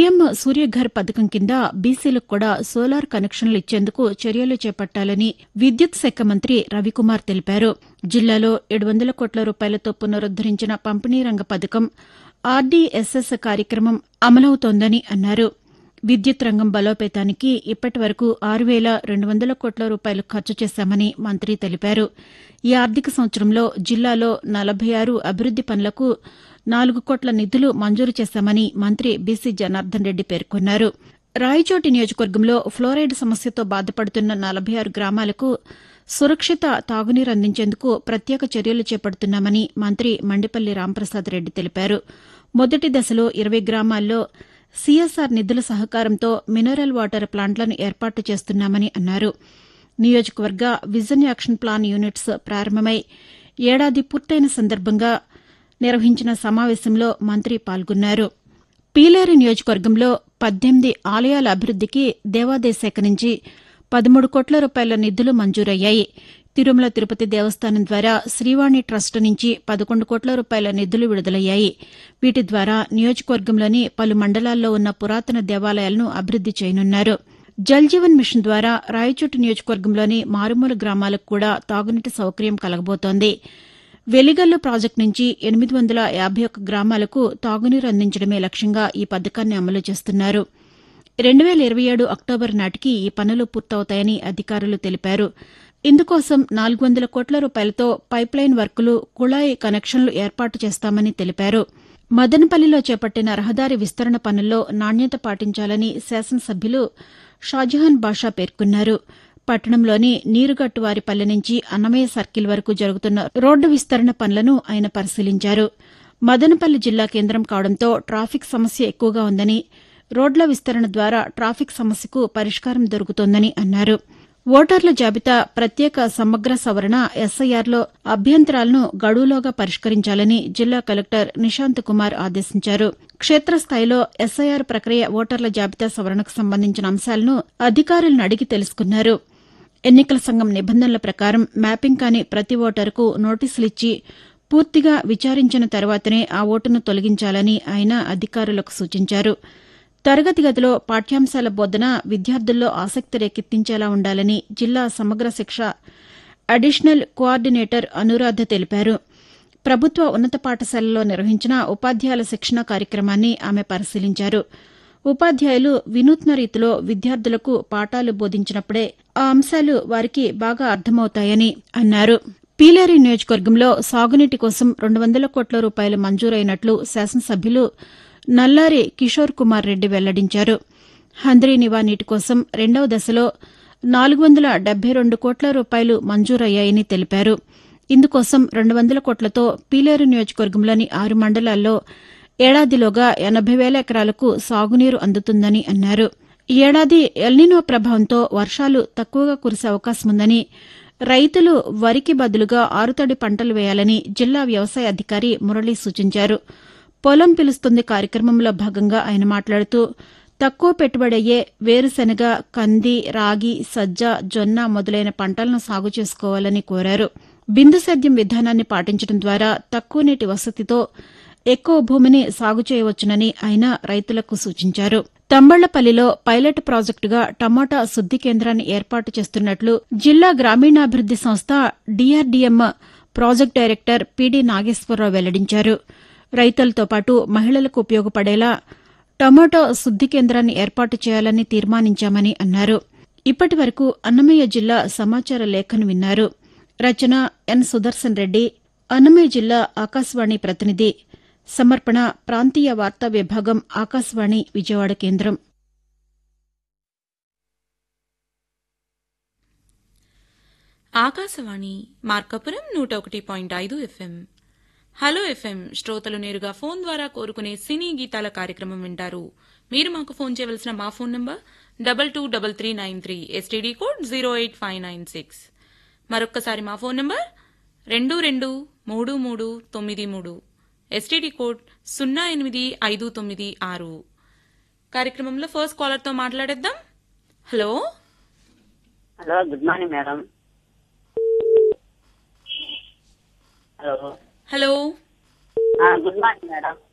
PM Surya Ghar పథకం కింద బీసీలకు కూడా సోలార్ కనెక్షన్లు ఇచ్చేందుకు చర్యలు చేపట్టాలని విద్యుత్ శాఖ మంత్రి రవికుమార్ తెలిపారు జిల్లాలో ఏడు వందల కోట్ల రూపాయలతో పునరుద్దరించిన పంపిణీ రంగ పథకం ఆర్డీఎస్ఎస్ కార్యక్రమం అమలవుతోందని అన్నారు విద్యుత్ రంగం బలోపేతానికి ఇప్పటి వరకు ఆరు వేల రెండు వందల కోట్ల రూపాయలు ఖర్చు చేశామని మంత్రి తెలిపారు ఈ ఆర్థిక సంవత్సరంలో జిల్లాలో నలభై ఆరు అభివృద్ది పనులకు నాలుగు కోట్ల నిధులు మంజూరు చేశామని మంత్రి బీసీ జనార్దన్ రెడ్డి పేర్కొన్నారు రాయచోటి నియోజకవర్గంలో ఫ్లోరైడ్ సమస్యతో బాధపడుతున్న నలభై ఆరు గ్రామాలకు సురక్షిత తాగునీరు అందించేందుకు ప్రత్యేక చర్యలు చేపడుతున్నామని మంత్రి మండిపల్లి రాంప్రసాద్ రెడ్డి తెలిపారు మొదటి దశలో ఇరవై గ్రామాల్లో సీఎస్ఆర్ నిధుల సహకారంతో మినరల్ వాటర్ ప్లాంట్లను ఏర్పాటు చేస్తున్నామని అన్నారు నియోజకవర్గ విజన్ యాక్షన్ ప్లాన్ యూనిట్స్ ప్రారంభమై ఏడాది పూర్తయిన సందర్భంగా నిర్వహించిన సమావేశంలో మంత్రి పాల్గొన్నారు పీలేరు నియోజకవర్గంలో పద్దెనిమిది ఆలయాల అభివృద్దికి దేవాదాయ శాఖ నుంచి పదమూడు కోట్ల రూపాయల నిధులు మంజూరయ్యాయి తిరుమల తిరుపతి దేవస్థానం ద్వారా శ్రీవాణి ట్రస్ట్ నుంచి పదకొండు కోట్ల రూపాయల నిధులు విడుదలయ్యాయి వీటి ద్వారా నియోజకవర్గంలోని పలు మండలాల్లో ఉన్న పురాతన దేవాలయాలను అభివృద్ది చేయనున్నారు జల్ జీవన్ మిషన్ ద్వారా రాయచోటి నియోజకవర్గంలోని మారుమూల గ్రామాలకు కూడా తాగునీటి సౌకర్యం కలగబోతోంది వెలిగల్లు ప్రాజెక్టు నుంచి ఎనిమిది వందల యాభై ఒక్క గ్రామాలకు తాగునీరు అందించడమే లక్ష్యంగా ఈ పథకాన్ని అమలు చేస్తున్నారు రెండు వేల ఇరవై ఏడు అక్టోబర్ నాటికి ఈ పనులు పూర్తవుతాయని అధికారులు తెలిపారు ఇందుకోసం నాలుగు వందల కోట్ల రూపాయలతో పైప్లైన్ వర్కులు కుళాయి కనెక్షన్లు ఏర్పాటు చేస్తామని తెలిపారు మదనపల్లిలో చేపట్టిన రహదారి విస్తరణ పనుల్లో నాణ్యత పాటించాలని శాసనసభ్యులు షాజహాన్ బాషా పేర్కొన్నారు పట్టణంలోని నీరుగట్టువారిపల్లె నుంచి అన్నమయ్య సర్కిల్ వరకు జరుగుతున్న రోడ్డు విస్తరణ పనులను ఆయన పరిశీలించారు మదనపల్లి జిల్లా కేంద్రం కావడంతో ట్రాఫిక్ సమస్య ఎక్కువగా ఉందని రోడ్ల విస్తరణ ద్వారా ట్రాఫిక్ సమస్యకు పరిష్కారం దొరుకుతోందని అన్నారు ఓటర్ల జాబితా ప్రత్యేక సమగ్ర సవరణ ఎస్ఐఆర్లో అభ్యంతరాలను గడువులోగా పరిష్కరించాలని జిల్లా కలెక్టర్ నిశాంత్ కుమార్ ఆదేశించారు క్షేత్రస్థాయిలో ఎస్ఐఆర్ ప్రక్రియ ఓటర్ల జాబితా సవరణకు సంబంధించిన అంశాలను అధికారులను అడిగి తెలుసుకున్నారు ఎన్నికల సంఘం నిబంధనల ప్రకారం మ్యాపింగ్ కాని ప్రతి ఓటరుకు నోటీసులిచ్చి పూర్తిగా విచారించిన తర్వాతనే ఆ ఓటును తొలగించాలని ఆయన అధికారులకు సూచించారు తరగతి గదిలో పాఠ్యాంశాల బోధన విద్యార్థుల్లో ఆసక్తి రేకెత్తించేలా ఉండాలని జిల్లా సమగ్ర శిక్ష అడిషనల్ కోఆర్డినేటర్ అనురాధ తెలిపారు ప్రభుత్వ ఉన్నత పాఠశాలలో నిర్వహించిన ఉపాధ్యాయుల శిక్షణ కార్యక్రమాన్ని ఆమె పరిశీలించారు ఉపాధ్యాయులు వినూత్న రీతిలో విద్యార్థులకు పాఠాలు బోధించినప్పుడే ఆ అంశాలు వారికి బాగా అర్థమవుతాయని అన్నారు పీలేరు నియోజకవర్గంలో సాగునీటి కోసం రెండు వందల కోట్ల రూపాయలు మంజూరైనట్లు శాసనసభ్యులు నల్లారి కిషోర్ కుమార్ రెడ్డి వెల్లడించారు హంద్రీ నివా నీటి కోసం రెండవ దశలో నాలుగు వందల డెబ్బై రెండు కోట్ల రూపాయలు మంజూరయ్యాయని తెలిపారు ఇందుకోసం రెండు వందల కోట్లతో పీలేరు నియోజకవర్గంలోని ఆరు మండలాల్లో ఏడాదిలోగా ఎనభై వేల ఎకరాలకు సాగునీరు అందుతుందని అన్నారు ఈ ఏడాది ఎల్నినో ప్రభావంతో వర్షాలు తక్కువగా కురిసే అవకాశం ఉందని రైతులు వరికి బదులుగా ఆరుతడి పంటలు వేయాలని జిల్లా వ్యవసాయ అధికారి మురళి సూచించారు పొలం పిలుస్తుంది కార్యక్రమంలో భాగంగా ఆయన మాట్లాడుతూ తక్కువ పెట్టుబడయ్యే వేరుశెనగ కంది రాగి సజ్జ జొన్న మొదలైన పంటలను సాగు చేసుకోవాలని కోరారు బిందు సేద్యం విధానాన్ని పాటించడం ద్వారా తక్కువ నీటి వసతితో ఎక్కువ భూమిని సాగు చేయవచ్చునని ఆయన రైతులకు సూచించారు తంబళ్లపల్లిలో పైలట్ ప్రాజెక్టుగా టమాటా శుద్ది కేంద్రాన్ని ఏర్పాటు చేస్తున్నట్లు జిల్లా గ్రామీణాభివృద్ది సంస్థ DRDM project director PD Nageswararao వెల్లడించారు రైతులతో పాటు మహిళలకు ఉపయోగపడేలా టమాటో శుద్ది కేంద్రాన్ని ఏర్పాటు చేయాలని తీర్మానించామని అన్నారు ఇప్పటి వరకు అన్నమయ్య జిల్లా సమాచార లేఖను విన్నారు రచన ఎన్ సుదర్శన్ రెడ్డి అన్నమయ్య జిల్లా ఆకాశవాణి ప్రతినిధి సమర్పణ ప్రాంతీయ వార్తా విభాగం ఆకాశవాణి విజయవాడ కేంద్రం ఆకాశవాణి మార్కాపురం నూట ఒకటి పాయింట్ ఐదు ఎఫ్ఎం హలో ఎఫ్ఎం శ్రోతలు నేరుగా ఫోన్ ద్వారా కోరుకునే సినీ గీతాల కార్యక్రమం వింటారు మీరు మాకు ఫోన్ చేయవలసిన మా phone number double two double three nine three STD code zero eight five nine six మరొక్కసారి మా ఫోన్ నంబర్ రెండు రెండు మూడు మూడు తొమ్మిది మూడు ఎస్టీడీ కోడ్ సున్నా ఎనిమిది ఐదు తొమ్మిది ఆరు కార్యక్రమంలో ఫస్ట్ కాలర్తో మాట్లాడేద్దాం hello hello good morning madam hello hello good morning madam